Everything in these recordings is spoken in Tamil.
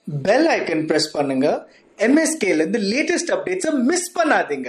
பெல் ஐக்கன் பிரஸ் பண்ணுங்க MSK ல இருந்து லேட்டஸ்ட் அப்டேட்ஸை மிஸ் பண்ணாதீங்க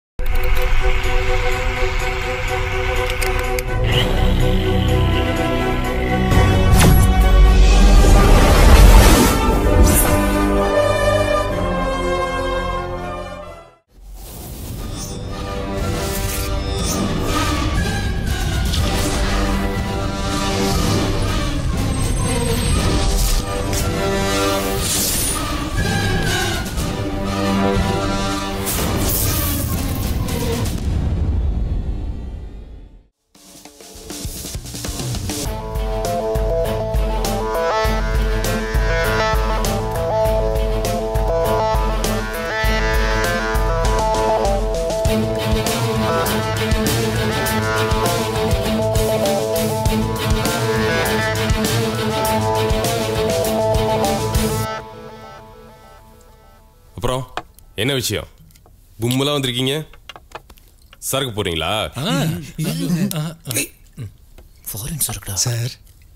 அப்புறம் என்ன விஷயம் கும்பலா வந்திருக்கீங்க சரக்கு போறீங்களா ஃபாரின் சரக்குடா சார்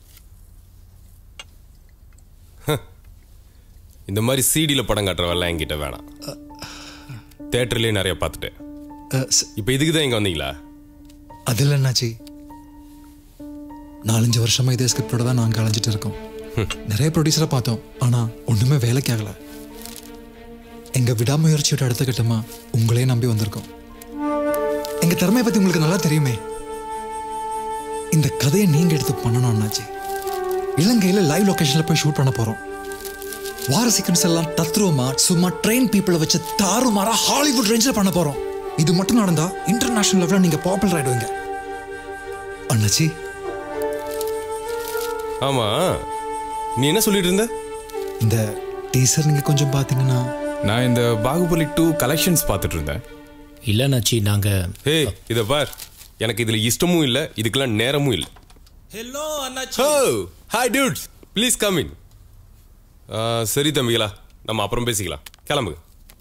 இந்த மாதிரி சிடியில் படம் காட்டுறவெல்லாம் என்கிட்ட வேணாம் தேட்டர்லேயே நிறைய பார்த்துட்டேன் அஹ், ச- இப்போ இதுக்கு தான் இங்கே வந்தீங்களா அது இல்லை அண்ணாச்சி நாலஞ்சு வருஷமா இதே ஸ்கிரிப்டோட தான் நாங்கள் அலைஞ்சிட்டு இருக்கோம் நிறைய ப்ரொடியூசரை பார்த்தோம் ஆனா ஒண்ணுமே வேலைக்கு ஆகல எங்க விடாமுயற்சியோட அடுத்த கட்டமா உங்களே நம்பி வந்திருக்கோம் எங்க திறமையை பத்தி உங்களுக்கு நல்லா தெரியுமே இந்த கதையை நீங்க எடுத்து பண்ணணும் அண்ணாச்சி இலங்கையில லைவ் லொகேஷன்ல போய் ஷூட் பண்ண போறோம் வார சீக்வன்ஸ் எல்லாம் தத்ரூபமா சும்மா ட்ரெயின் பீப்புளை வச்சு தாறுமாறா ஹாலிவுட் ரேஞ்சில் பண்ண போறோம் இது மட்டும் நடந்தா இன்டர்நேஷனல் லெவலில் நீங்க பாப்புலர் ஆயிடுவீங்க அண்ணாச்சி ஆமா நீ என்ன சொல்லிட்டு இருந்த இந்த டீசர் நீங்க கொஞ்சம் பாத்தீங்கன்னா நான் இந்த பாகுபலி டூ கலெக்ஷன்ஸ் பார்த்துட்டு இருந்தேன் இல்லைனாச்சி நாங்க ஹே இதை பார் எனக்கு இதுல இஷ்டமும் இல்லை இதுக்கெல்லாம் நேரமும் இல்லை ஹலோ அண்ணாச்சி oh hi dudes please come in சரி தம்பிகளா நம்ம அப்புறம் பேசிக்கலாம் கிளம்புங்க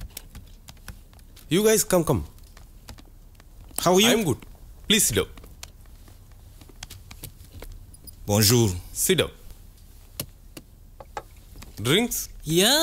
you guys come come How are I you? Am good please sit Bonjour. Sit drinks yeah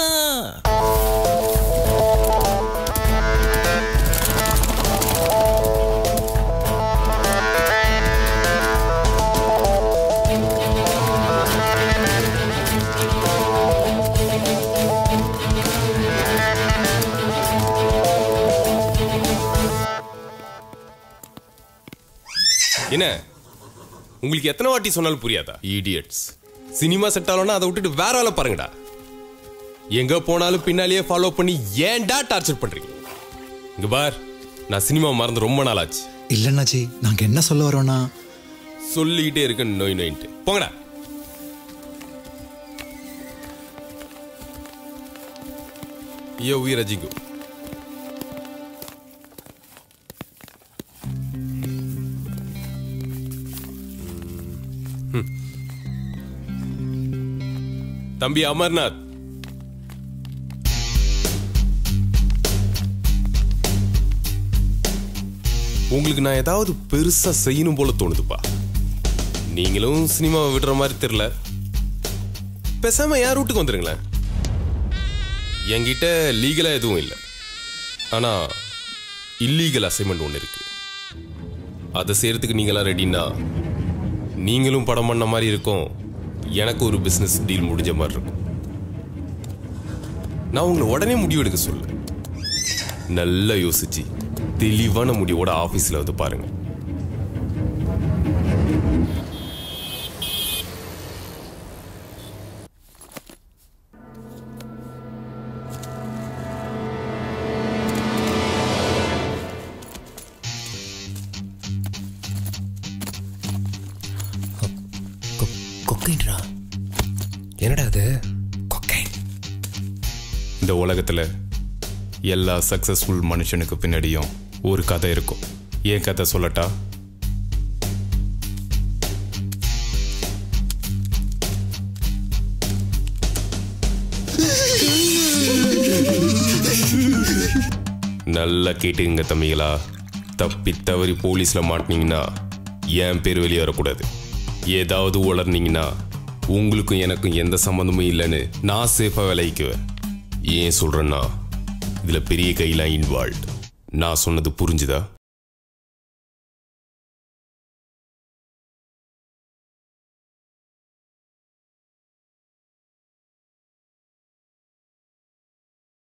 என்ன உங்களுக்கு எத்தனை வாட்டி சொன்னாலும் புரியாதா இடியட்ஸ் சினிமா செட் ஆகலன்னா அதை விட்டுட்டு வேற ஆளை பாருங்கடா எங்க போனாலும் பின்னாலேயே ஃபாலோ பண்ணி ஏன்டா டார்ச்சர் பண்றீங்க இங்க பார் நான் சினிமா மறந்து ரொம்ப நாள் ஆச்சு இல்ல அண்ணாச்சி நாங்க என்ன சொல்ல வரோம்னா சொல்லிக்கிட்டே இருக்க நோய் நோயின்ட்டு போங்கடா ஐயோ உயிர் அஜிக்கு தம்பி அமர்நாத் உங்களுக்கு நான் ஏதாவது பெருசா செய்யணும் போல தோணுதுப்பா நீங்களும் சினிமாவை விடுற மாதிரி தெரியல பேசாம என் ரூட்டுக்கு வந்துருங்களேன் என்கிட்ட லீகலா எதுவும் இல்லை ஆனா இல்லீகல் அசைன்மெண்ட் ஒன்று இருக்கு அதை செய்யறதுக்கு நீங்களாம் ரெடின்னா நீங்களும் படம் பண்ண மாதிரி இருக்கும் எனக்கு ஒரு பிசினஸ் டீல் முடிஞ்ச மாதிரி இருக்கும் நான் உங்களை உடனே முடிவெடுக்க சொல்ல நல்லா யோசிச்சு தெளிவான முடிவோட ஆபீஸ்ல வந்து பாருங்க கொக்கைன்றா என்னடா அது கொக்கைன் இந்த உலகத்துல எல்லா சக்சஸ்ஃபுல் மனுஷனுக்கு பின்னாடியும் ஒரு கதை இருக்கும் ஏன் கதை சொல்லட்டா நல்லா கேட்டுங்க தம்பிகளா தப்பி தவறி போலீஸ்ல மாட்டினீங்கன்னா என் பேர் வெளியே வரக்கூடாது ஏதாவது உளர்னீங்கன்னா உங்களுக்கும் எனக்கும் எந்த சம்மந்தமும் இல்லைன்னு நான் சேஃபாக விளைவிக்குவேன் ஏன் சொல்கிறேன்னா இதில் பெரிய கையெல்லாம் இன்வால்வ் நான் சொன்னது புரிஞ்சுதா